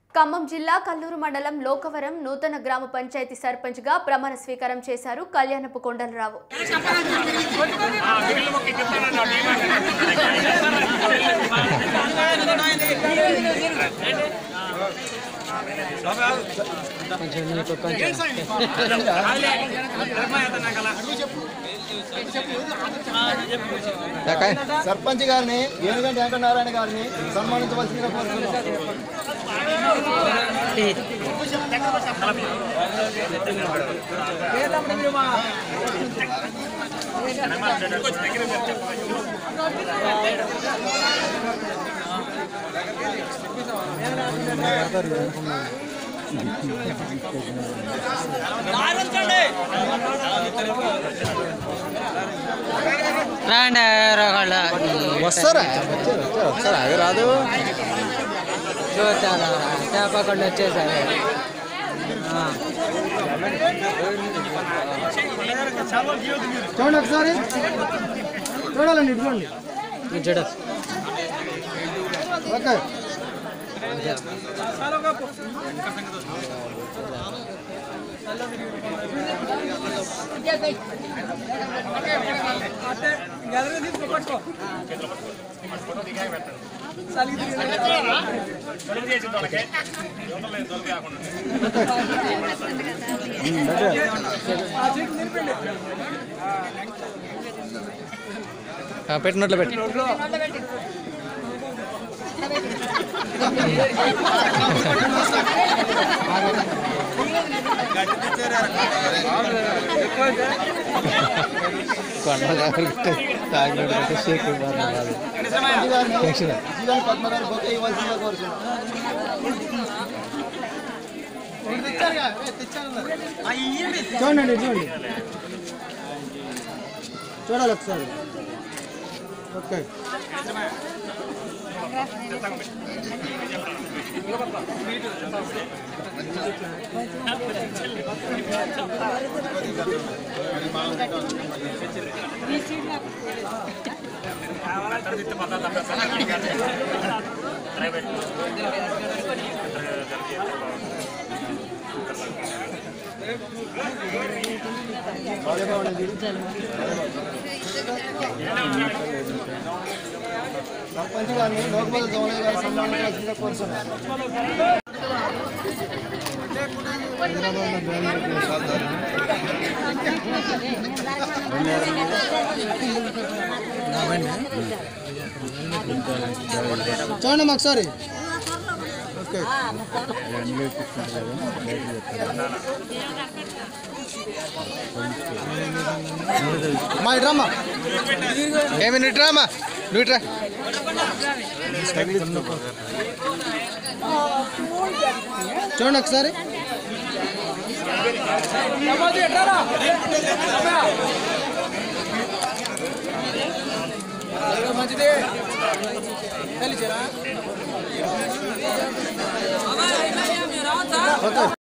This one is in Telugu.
ఖమ్మం జిల్లా కల్లూరు మండలం లోకవరం నూతన గ్రామ పంచాయతీ సర్పంచ్గా ప్రమాణ స్వీకారం చేశారు కళ్యాణపు కొండలరావు సర్పంచ్ గారిని ఏనుగంటి వెంకటనారాయణ గారిని సన్మానించవలసిందిగా కోరుతున్నాం రాండి రోగాళ్ళ వస్తారా వస్తారా అది రాదు చూస్తాను చేపకుండా వచ్చేసారు ఆ. చూడండి ఒకసారి చూడాలండి ఇదిగోండి ఇది చూడు ఓకే పెట్టినట్లు పెట్టి సర్పంచ్ గారిని జీవన్ పద్మ గారు బొకే ఇవ్వాల్సిందిగా కోరుతున్నాం చూడండి చూడండి చూడాలి ఒకసారి ఓకే సర్పంచ్ గారిని లోకపాల జవలయ్య గారు సన్మానించాల్సిందిగా కోరుతున్నాం చూడండి అమ్మా ఒకసారి ఓకే అమ్మా ఇట్రమ్మా ఏమి నువ్వు ఇట్రా అమ్మా నువ్వు ఇట్రా చూడండి ఒకసారి ఓకే